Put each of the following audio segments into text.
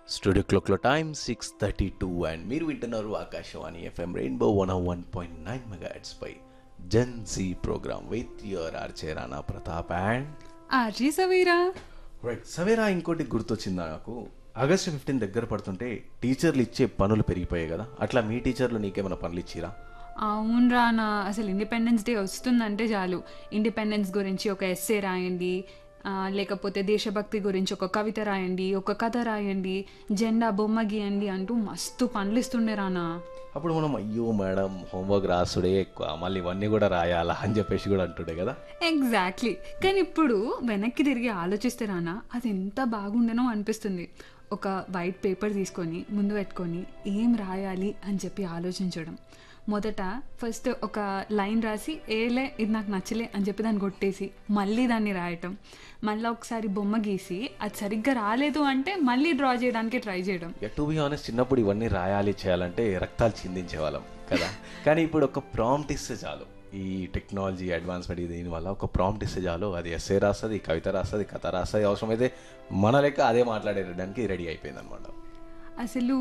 Studio క్లాక్లో time six thirty two and మీరు వింటున్నారు Akashvani FM rainbow one one point nine mega పై జన్ జీ programme with your RJ Rana Pratap and RJ Savira right Savera ఇంకోటి గుర్తొచ్చిందా నాకు ఆగస్టు ఫిఫ్టీన్ దగ్గర పడుతుంటే టీచర్లు ఇచ్చే పనులు పెరిగిపోయాయి కదా అట్లా మీ టీచర్లు నీకేమైనా పనులు ఇచ్చిరా అవును రానా అసలు ఇండిపెండెన్స్ డే వస్తుందంటే చాలు ఇండిపెండెన్స్ గురించి ఒక ఎస్సే రాయండి ఆ, లేకపోతే దేశభక్తి గురించి ఒక కవిత రాయండి ఒక కథ రాయండి జెండా బొమ్మ గీయండి అంటూ మస్తు పనులు ఇస్తుండే రానా అప్పుడు మనం అయ్యో మేడం హోంవర్క్ రాసుడే ఎక్కువ మళ్ళీ ఇవన్నీ కూడా రాయాలా అని చెప్పేసి కూడా అంటుండే కదా ఎగ్జాక్ట్లీ కానీ ఇప్పుడు వెనక్కి తిరిగి ఆలోచిస్తే రానా అది ఎంత బాగుండేనో అనిపిస్తుంది ఒక వైట్ పేపర్ తీసుకొని ముందు పెట్టుకొని ఏం రాయాలి అని చెప్పి ఆలోచించడం మొదట ఫస్ట్ ఒక లైన్ రాసి ఏలే ఇది నాకు నచ్చలే అని చెప్పి దాన్ని కొట్టేసి మళ్ళీ దాన్ని రాయటం మళ్ళీ ఒకసారి బొమ్మ గీసి అది సరిగ్గా రాలేదు అంటే మళ్ళీ డ్రా చేయడానికి ట్రై చేయడం టు బి ఆనెస్ట్ చిన్నప్పుడు ఇవన్నీ రాయాలి చేయాలంటే రక్తాలు చిందించే వాళ్ళం కదా కానీ ఇప్పుడు ఒక ప్రాంప్ట్ ఇస్తే చాలు ఈ టెక్నాలజీ అడ్వాన్స్మెంట్ దీని వల్ల ఒక ప్రాంప్ట్ ఇస్తే చాలు అది ఎస్ఏ రాస్తుంది కవిత రాస్తుంది కథ రాస్తుంది అవసరమైతే మన లెక్క అదే మాట్లాడేయడానికి రెడీ అయిపోయింది అనమాట అసలు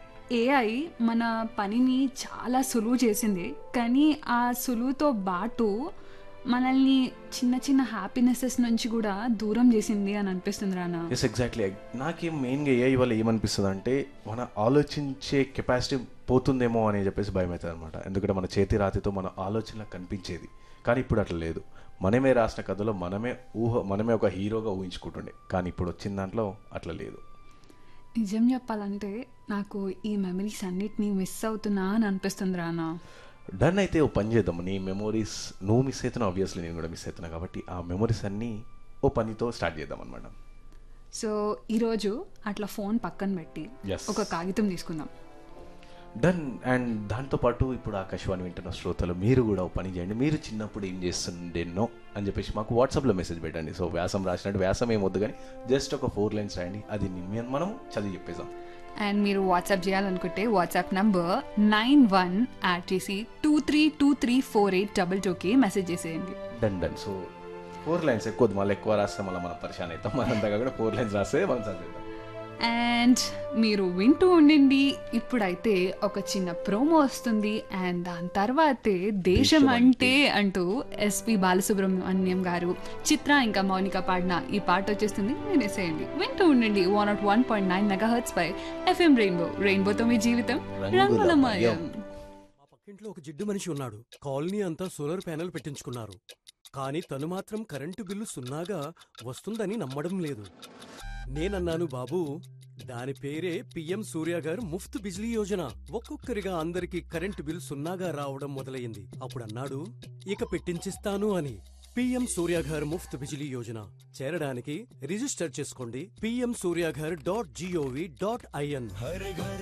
ఏఐ మన పనిని చాలా సులువు చేసింది కానీ ఆ సులువుతో పాటు మనల్ని చిన్న చిన్న హ్యాపీనెసెస్ నుంచి కూడా దూరం చేసింది అని అనిపిస్తుంది రానా ఎస్ ఎగ్జాక్ట్లీ నాకేం మెయిన్గా ఏఐ వల్ల ఏమనిపిస్తుంది అంటే మన ఆలోచించే కెపాసిటీ పోతుందేమో అని చెప్పేసి భయం అవుతుంది అనమాట ఎందుకంటే మన చేతి రాతితో మన ఆలోచన కనిపించేది కానీ ఇప్పుడు అట్లా లేదు మనమే రాసిన కథలో మనమే ఊహ మనమే ఒక హీరోగా ఊహించుకుంటుండే కానీ ఇప్పుడు వచ్చిన దాంట్లో అట్లా లేదు నిజం చెప్పాలంటే నాకు ఈ మెమరీస్ అన్నిటినీ మిస్ అవుతున్నా అని అనిపిస్తుంది రానా డన్ అయితే ఓ పని చేద్దాం నీ మెమోరీస్ నువ్వు మిస్ అవుతున్నావు ఆబ్వియస్లీ నేను కూడా మిస్ అవుతున్నా కాబట్టి ఆ మెమోరీస్ అన్నీ ఓ పనితో స్టార్ట్ చేద్దాం అనమాట సో ఈరోజు అట్లా ఫోన్ పక్కన పెట్టి Yes. ఒక కాగితం తీసుకుందాం డన్ అండ్ దాంతోపాటు ఇప్పుడు ఆకాశవాణి వింటున్న శ్రోతలు మీరు కూడా ఓ పని చేయండి మీరు చిన్నప్పుడు ఏం చేస్తుండేనో అని చెప్పేసి మాకు వాట్సాప్లో మెసేజ్ పెట్టండి సో వ్యాసం రాసినట్టు వ్యాసం ఏం వద్దు కానీ జస్ట్ ఒక ఫోర్ లైన్స్ రాయండి అది ని- మనం చదివి చెప్పేసాం అండ్ మీరు వాట్సాప్ చేయాలనుకుంటే WhatsApp number nine one RTC two three two three four eight double టూకి మెసేజ్ చేసేయండి done done so four lines ఎక్కువ వద్దు, మళ్ళీ ఎక్కువ రాస్తే మళ్ళీ మనం పరిశాన్ అవుతాం మనంతా కాకుండా ఫోర్ లైన్స్ రాస్తే మనం చదివిద్దాం అండ్ మీరు వింటూ ఉండండి ఇప్పుడైతే ఒక చిన్న ప్రోమో వస్తుంది అండ్ దాని తర్వాతే దేశం అంటే అంటూ ఎస్పి బాలసుబ్రహ్మణ్యం గారు చిత్ర ఇంకా మౌనిక పాడిన ఈ పాట వచ్చేస్తుంది వినేసేయండి వింటూ ఉండండి one nought one point nine mega hertz పై ఎఫ్ఎం రెయిన్బో రెయిన్బోతో మీ జీవితం రంగులమయం మా పక్కింట్లో ఒక జిడ్డు మనిషి ఉన్నాడు కాలనీ అంతా సోలార్ ప్యానెల్ పెట్టించుకున్నారు కానీ తను మాత్రం కరెంటు బిల్లు సున్నాగా వస్తుందని నమ్మడం లేదు నేనన్నాను బాబు దాని పేరే పిఎం సూర్య గారు ముఫ్త్ బిజ్లీ యోజన ఒక్కొక్కరిగా అందరికి కరెంటు బిల్ సున్నాగా రావడం మొదలయ్యింది అప్పుడు అన్నాడు ఇక పెట్టించిస్తాను అని పిఎం సూర్యాఘర్ ముఫ్త్ బిజిలీ యోజన చేరడానికి రిజిస్టర్ చేసుకోండి PM Suryaghar dot G O V dot IN